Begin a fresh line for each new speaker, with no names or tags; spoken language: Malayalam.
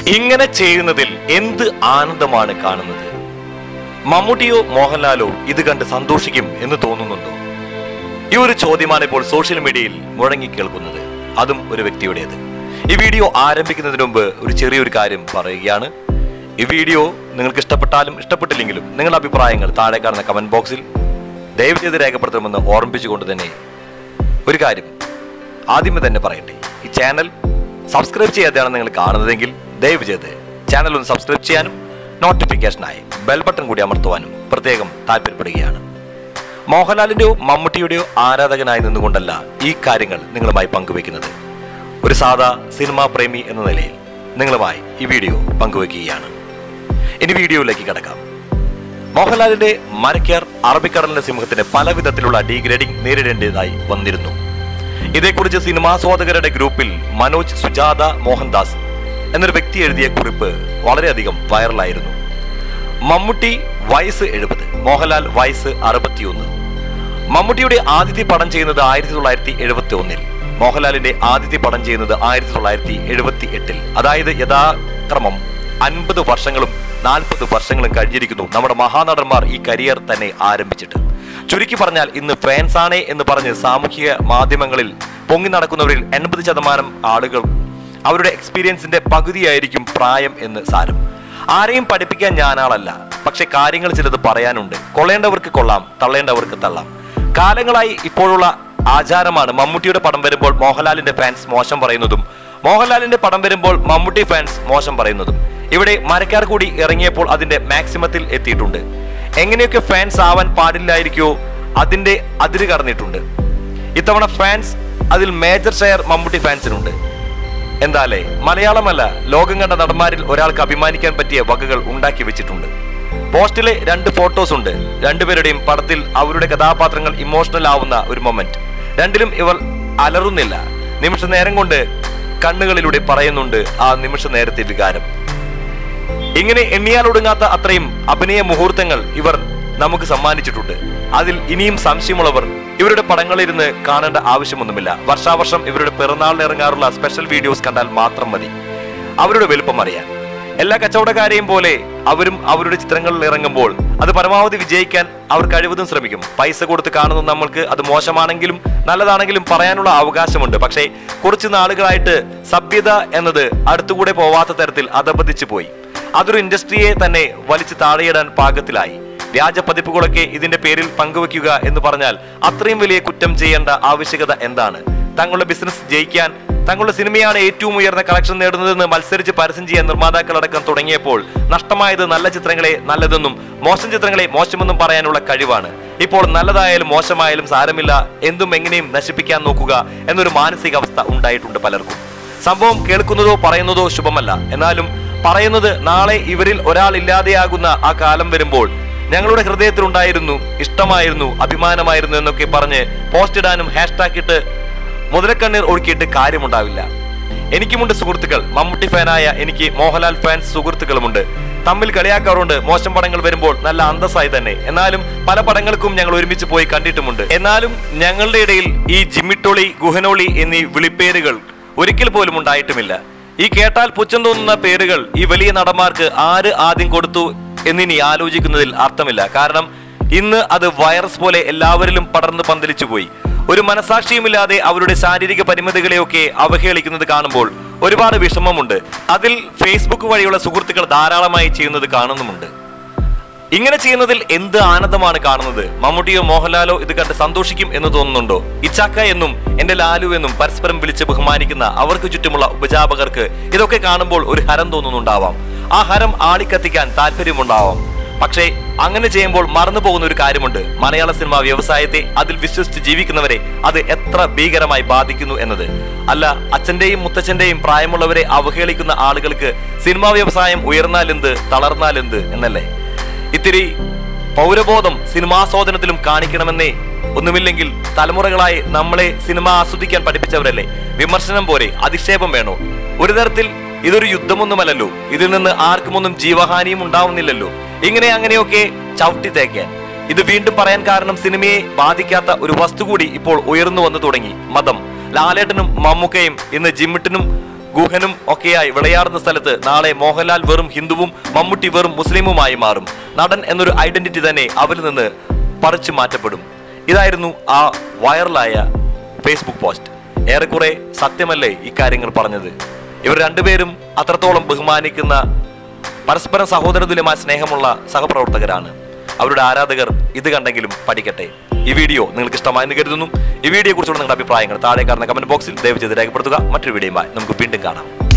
ഇങ്ങനെ ചെയ്യുന്നതിൽ എന്ത് ആനന്ദമാണ് കാണുന്നത് മമ്മൂട്ടിയോ മോഹൻലാലോ ഇത് കണ്ട് സന്തോഷിക്കും എന്ന് തോന്നുന്നുണ്ടോ ഈ ഒരു ചോദ്യമാണ് ഇപ്പോൾ സോഷ്യൽ മീഡിയയിൽ മുഴങ്ങി കേൾക്കുന്നത് അതും ഒരു വ്യക്തിയുടേത് ഈ വീഡിയോ ആരംഭിക്കുന്നതിന് മുമ്പ് ഒരു ചെറിയൊരു കാര്യം പറയുകയാണ് ഈ വീഡിയോ നിങ്ങൾക്ക് ഇഷ്ടപ്പെട്ടാലും ഇഷ്ടപ്പെട്ടില്ലെങ്കിലും നിങ്ങളുടെ അഭിപ്രായങ്ങൾ താഴെ കാണുന്ന കമന്റ് ബോക്സിൽ ദയവ് ചെയ്ത് രേഖപ്പെടുത്തണമെന്ന് ഓർമ്മിപ്പിച്ചുകൊണ്ട് തന്നെ ഒരു കാര്യം ആദ്യമേ തന്നെ പറയട്ടെ ഈ ചാനൽ സബ്സ്ക്രൈബ് ചെയ്യാതെയാണ് നിങ്ങൾ കാണുന്നതെങ്കിൽ ദയവ് ചെയ്ത് ചാനൽ ഒന്ന് സബ്സ്ക്രൈബ് ചെയ്യാനും നോട്ടിഫിക്കേഷനായി ബെൽ ബട്ടൺ കൂടി അമർത്തുവാനും പ്രത്യേകം താല്പര്യപ്പെടുകയാണ് മോഹൻലാലിന്റെയോ മമ്മൂട്ടിയുടെയോ ആരാധകനായി നിന്നുകൊണ്ടല്ല ഈ കാര്യങ്ങൾ നിങ്ങളുമായി പങ്കുവെക്കുന്നത് ഒരു സാധാ സിനിമാ പ്രേമി എന്ന നിലയിൽ നിങ്ങളുമായി ഈ വീഡിയോ പങ്കുവെക്കുകയാണ് ഇനി വീഡിയോയിലേക്ക് കിടക്കാം മോഹൻലാലിന്റെ മരക്കാർ അറബിക്കടലിന്റെ സിംഹത്തിന് പല വിധത്തിലുള്ള ഡീഗ്രേഡിംഗ് നേരിടേണ്ടതായി വന്നിരുന്നു ഇതേക്കുറിച്ച് സിനിമാസ്വാദകരുടെ ഗ്രൂപ്പിൽ മനോജ് സുജാത മോഹൻദാസ് എന്നൊരു വ്യക്തി എഴുതിയ കുറിപ്പ് വളരെയധികം വൈറലായിരുന്നു മമ്മൂട്ടി വയസ്സ് എഴുപത് മോഹൻലാൽ വയസ്സ് അറുപത്തിയൊന്ന് മമ്മൂട്ടിയുടെ ആദ്യത്തെ പടം ചെയ്യുന്നത് ആയിരത്തി തൊള്ളായിരത്തി എഴുപത്തി ഒന്നിൽ മോഹൻലാലിന്റെ ആദ്യത്തെ പടം ചെയ്യുന്നത് ആയിരത്തി തൊള്ളായിരത്തി എഴുപത്തി എട്ടിൽ അതായത് യഥാക്രമം അൻപത് വർഷങ്ങളും നാൽപ്പത് വർഷങ്ങളും കഴിഞ്ഞിരിക്കുന്നു നമ്മുടെ മഹാനടന്മാർ ഈ കരിയർ തന്നെ ആരംഭിച്ചിട്ട് ചുരുക്കി പറഞ്ഞാൽ ഇന്ന് ഫാൻസാണേ എന്ന് പറഞ്ഞ് സാമൂഹിക മാധ്യമങ്ങളിൽ പൊങ്ങി നടക്കുന്നവരിൽ എൺപത് ശതമാനം ആളുകൾ അവരുടെ എക്സ്പീരിയൻസിന്റെ പകുതിയായിരിക്കും പ്രായം എന്ന് സാരം ആരെയും പഠിപ്പിക്കാൻ ഞാനാളല്ല പക്ഷെ കാര്യങ്ങൾ ചിലത് പറയാനുണ്ട് കൊള്ളേണ്ടവർക്ക് കൊള്ളാം തള്ളേണ്ടവർക്ക് തള്ളാം കാലങ്ങളായി ഇപ്പോഴുള്ള ആചാരമാണ് മമ്മൂട്ടിയുടെ പടം വരുമ്പോൾ മോഹൻലാലിന്റെ ഫാൻസ് മോശം പറയുന്നതും മോഹൻലാലിന്റെ പടം വരുമ്പോൾ മമ്മൂട്ടി ഫാൻസ് മോശം പറയുന്നതും ഇവിടെ മരക്കാർ കൂടി ഇറങ്ങിയപ്പോൾ അതിന്റെ മാക്സിമത്തിൽ എത്തിയിട്ടുണ്ട് എങ്ങനെയൊക്കെ ഫാൻസ് ആവാൻ പാടില്ലായിരിക്കോ അതിന്റെ അതിര് കടന്നിട്ടുണ്ട് ഇത്തവണ ഫാൻസ് അതിൽ മേജർ ഷെയർ മമ്മൂട്ടി ഫാൻസിനുണ്ട് എന്താലേ മലയാളമല്ല ലോകം കണ്ട നടന്മാരിൽ ഒരാൾക്ക് അഭിമാനിക്കാൻ പറ്റിയ വകകൾ ഉണ്ടാക്കി വെച്ചിട്ടുണ്ട് പോസ്റ്റിലെ രണ്ട് ഫോട്ടോസ് ഉണ്ട് രണ്ടുപേരുടെയും പടത്തിൽ അവരുടെ കഥാപാത്രങ്ങൾ ഇമോഷണൽ ആവുന്ന ഒരു മൊമെന്റ് രണ്ടിലും ഇവർ അലറുന്നില്ല നിമിഷ നേരം കൊണ്ട് കണ്ണുകളിലൂടെ പറയുന്നുണ്ട് ആ നിമിഷ നേരത്തെ വികാരം ഇങ്ങനെ എണ്ണിയാൽ ഒടുങ്ങാത്ത അത്രയും അഭിനയ മുഹൂർത്തങ്ങൾ ഇവർ നമുക്ക് സമ്മാനിച്ചിട്ടുണ്ട് അതിൽ ഇനിയും സംശയമുള്ളവർ ഇവരുടെ പടങ്ങളിരുന്ന് കാണേണ്ട ആവശ്യമൊന്നുമില്ല വർഷാവർഷം ഇവരുടെ പിറന്നാളിന് ഇറങ്ങാറുള്ള സ്പെഷ്യൽ വീഡിയോസ് കണ്ടാൽ മാത്രം മതി അവരുടെ വലുപ്പം അറിയാൻ എല്ലാ കച്ചവടക്കാരെയും പോലെ അവരും അവരുടെ ചിത്രങ്ങളിൽ ഇറങ്ങുമ്പോൾ അത് പരമാവധി വിജയിക്കാൻ അവർ കഴിവതും ശ്രമിക്കും പൈസ കൊടുത്ത് കാണുന്ന നമ്മൾക്ക് അത് മോശമാണെങ്കിലും നല്ലതാണെങ്കിലും പറയാനുള്ള അവകാശമുണ്ട് പക്ഷേ കുറച്ച് നാളുകളായിട്ട് സഭ്യത എന്നത് അടുത്തുകൂടെ പോവാത്ത തരത്തിൽ അധപതിച്ചു പോയി അതൊരു ഇൻഡസ്ട്രിയെ തന്നെ വലിച്ചു താഴെയിടാൻ പാകത്തിലായി വ്യാജ പതിപ്പുകളൊക്കെ ഇതിന്റെ പേരിൽ പങ്കുവെക്കുക എന്ന് പറഞ്ഞാൽ അത്രയും വലിയ കുറ്റം ചെയ്യേണ്ട ആവശ്യകത എന്താണ് തങ്ങളുടെ ബിസിനസ് ജയിക്കാൻ തങ്ങളുടെ സിനിമയാണ് ഏറ്റവും ഉയർന്ന കളക്ഷൻ നേടുന്നതെന്ന് മത്സരിച്ച് പരസ്യം ചെയ്യാൻ നിർമ്മാതാക്കളടക്കം തുടങ്ങിയപ്പോൾ നഷ്ടമായത് നല്ല ചിത്രങ്ങളെ നല്ലതെന്നും മോശം ചിത്രങ്ങളെ മോശമെന്നും പറയാനുള്ള കഴിവാണ് ഇപ്പോൾ നല്ലതായാലും മോശമായാലും സാരമില്ല എന്തും എങ്ങനെയും നശിപ്പിക്കാൻ നോക്കുക എന്നൊരു മാനസികാവസ്ഥ ഉണ്ടായിട്ടുണ്ട് പലർക്കും സംഭവം കേൾക്കുന്നതോ പറയുന്നതോ ശുഭമല്ല എന്നാലും പറയുന്നത് നാളെ ഇവരിൽ ഒരാൾ ഇല്ലാതെയാകുന്ന ആ കാലം വരുമ്പോൾ ഞങ്ങളുടെ ഹൃദയത്തിലുണ്ടായിരുന്നു ഇഷ്ടമായിരുന്നു അഭിമാനമായിരുന്നു എന്നൊക്കെ പറഞ്ഞ് പോസ്റ്റ് ഇടാനും ഹാഷ്ടാഗ് ഇട്ട് മുതലക്കണ്ണീർ ഒഴുക്കിയിട്ട് കാര്യമുണ്ടാവില്ല എനിക്കുമുണ്ട് സുഹൃത്തുക്കൾ മമ്മൂട്ടി ഫാനായ എനിക്ക് മോഹൻലാൽ ഫാൻസ് സുഹൃത്തുക്കളുമുണ്ട് തമ്മിൽ കളിയാക്കാറുണ്ട് മോശം പടങ്ങൾ വരുമ്പോൾ നല്ല അന്തസ്സായി തന്നെ എന്നാലും പല പടങ്ങൾക്കും ഞങ്ങൾ ഒരുമിച്ച് പോയി കണ്ടിട്ടുമുണ്ട് എന്നാലും ഞങ്ങളുടെ ഇടയിൽ ഈ ജിമ്മിട്ടൊളി ഗുഹനോളി എന്നീ വിളിപ്പേരുകൾ ഒരിക്കൽ പോലും ഉണ്ടായിട്ടുമില്ല ഈ കേട്ടാൽ പുച്ഛം തോന്നുന്ന പേരുകൾ ഈ വലിയ നടന്മാർക്ക് ആര് ആദ്യം കൊടുത്തു എന്നിനി ആലോചിക്കുന്നതിൽ അർത്ഥമില്ല കാരണം ഇന്ന് അത് വൈറസ് പോലെ എല്ലാവരിലും പടർന്ന് പന്തലിച്ചു പോയി ഒരു മനസാക്ഷിയുമില്ലാതെ അവരുടെ ശാരീരിക പരിമിതികളെയൊക്കെ അവഹേളിക്കുന്നത് കാണുമ്പോൾ ഒരുപാട് വിഷമമുണ്ട് അതിൽ ഫേസ്ബുക്ക് വഴിയുള്ള സുഹൃത്തുക്കൾ ധാരാളമായി ചെയ്യുന്നത് കാണുന്നുമുണ്ട് ഇങ്ങനെ ചെയ്യുന്നതിൽ എന്ത് ആനന്ദമാണ് കാണുന്നത് മമ്മൂട്ടിയോ മോഹൻലാലോ ഇത് കണ്ട് സന്തോഷിക്കും എന്ന് തോന്നുന്നുണ്ടോ ഇച്ചാക്ക എന്നും എന്റെ ലാലു എന്നും പരസ്പരം വിളിച്ച് ബഹുമാനിക്കുന്ന അവർക്ക് ചുറ്റുമുള്ള ഉപജാപകർക്ക് ഇതൊക്കെ കാണുമ്പോൾ ഒരു ഹരം തോന്നുന്നുണ്ടാവാം ആ ഹരം ആളിക്കത്തിക്കാൻ താല്പര്യമുണ്ടാവാം പക്ഷേ അങ്ങനെ ചെയ്യുമ്പോൾ മറന്നു പോകുന്ന ഒരു കാര്യമുണ്ട് മലയാള സിനിമ വ്യവസായത്തെ അതിൽ വിശ്വസിച്ച് ജീവിക്കുന്നവരെ അത് എത്ര ഭീകരമായി ബാധിക്കുന്നു എന്നത് അല്ല അച്ഛന്റെയും മുത്തച്ഛന്റെയും പ്രായമുള്ളവരെ അവഹേളിക്കുന്ന ആളുകൾക്ക് സിനിമാ വ്യവസായം ഉയർന്നാലെന്ത് തളർന്നാലെന്ത് എന്നല്ലേ ഇത്തിരി പൗരബോധം സിനിമാസ്വാദനത്തിലും കാണിക്കണമെന്നേ ഒന്നുമില്ലെങ്കിൽ തലമുറകളായി നമ്മളെ സിനിമ ആസ്വദിക്കാൻ പഠിപ്പിച്ചവരല്ലേ വിമർശനം പോരെ അധിക്ഷേപം വേണോ ഒരു തരത്തിൽ ഇതൊരു യുദ്ധമൊന്നുമല്ലല്ലോ ഇതിൽ നിന്ന് ആർക്കുമൊന്നും ജീവഹാനിയും ഉണ്ടാവുന്നില്ലല്ലോ ഇങ്ങനെ അങ്ങനെയൊക്കെ ചവിട്ടി തേക്കാൻ ഇത് വീണ്ടും പറയാൻ കാരണം സിനിമയെ ബാധിക്കാത്ത ഒരു വസ്തു കൂടി ഇപ്പോൾ ഉയർന്നു വന്നു തുടങ്ങി മതം ലാലേട്ടനും മമ്മൂക്കയും ഇന്ന് ജിമ്മിട്ടിനും ഗുഹനും ഒക്കെയായി വിളയാടുന്ന സ്ഥലത്ത് നാളെ മോഹൻലാൽ വെറും ഹിന്ദുവും മമ്മൂട്ടി വെറും മുസ്ലിമുമായി മാറും നടൻ എന്നൊരു ഐഡന്റിറ്റി തന്നെ അവരിൽ നിന്ന് പറിച്ചു മാറ്റപ്പെടും ഇതായിരുന്നു ആ വൈറലായ ഫേസ്ബുക്ക് പോസ്റ്റ് ഏറെക്കുറെ സത്യമല്ലേ ഇക്കാര്യങ്ങൾ പറഞ്ഞത് ഇവർ രണ്ടുപേരും അത്രത്തോളം ബഹുമാനിക്കുന്ന പരസ്പരം സഹോദരതുല്യമായ സ്നേഹമുള്ള സഹപ്രവർത്തകരാണ് അവരുടെ ആരാധകർ ഇത് കണ്ടെങ്കിലും പഠിക്കട്ടെ ഈ വീഡിയോ നിങ്ങൾക്ക് ഇഷ്ടമായെന്ന് കരുതുന്നു ഈ വീഡിയോ കുറിച്ചുള്ള നിങ്ങളുടെ അഭിപ്രായങ്ങൾ താഴെ കാണുന്ന കമന്റ് ബോക്സിൽ ദയവ് ചെയ്ത് രേഖപ്പെടുത്തുക മറ്റൊരു വീഡിയോയുമായി നമുക്ക് വീണ്ടും കാണാം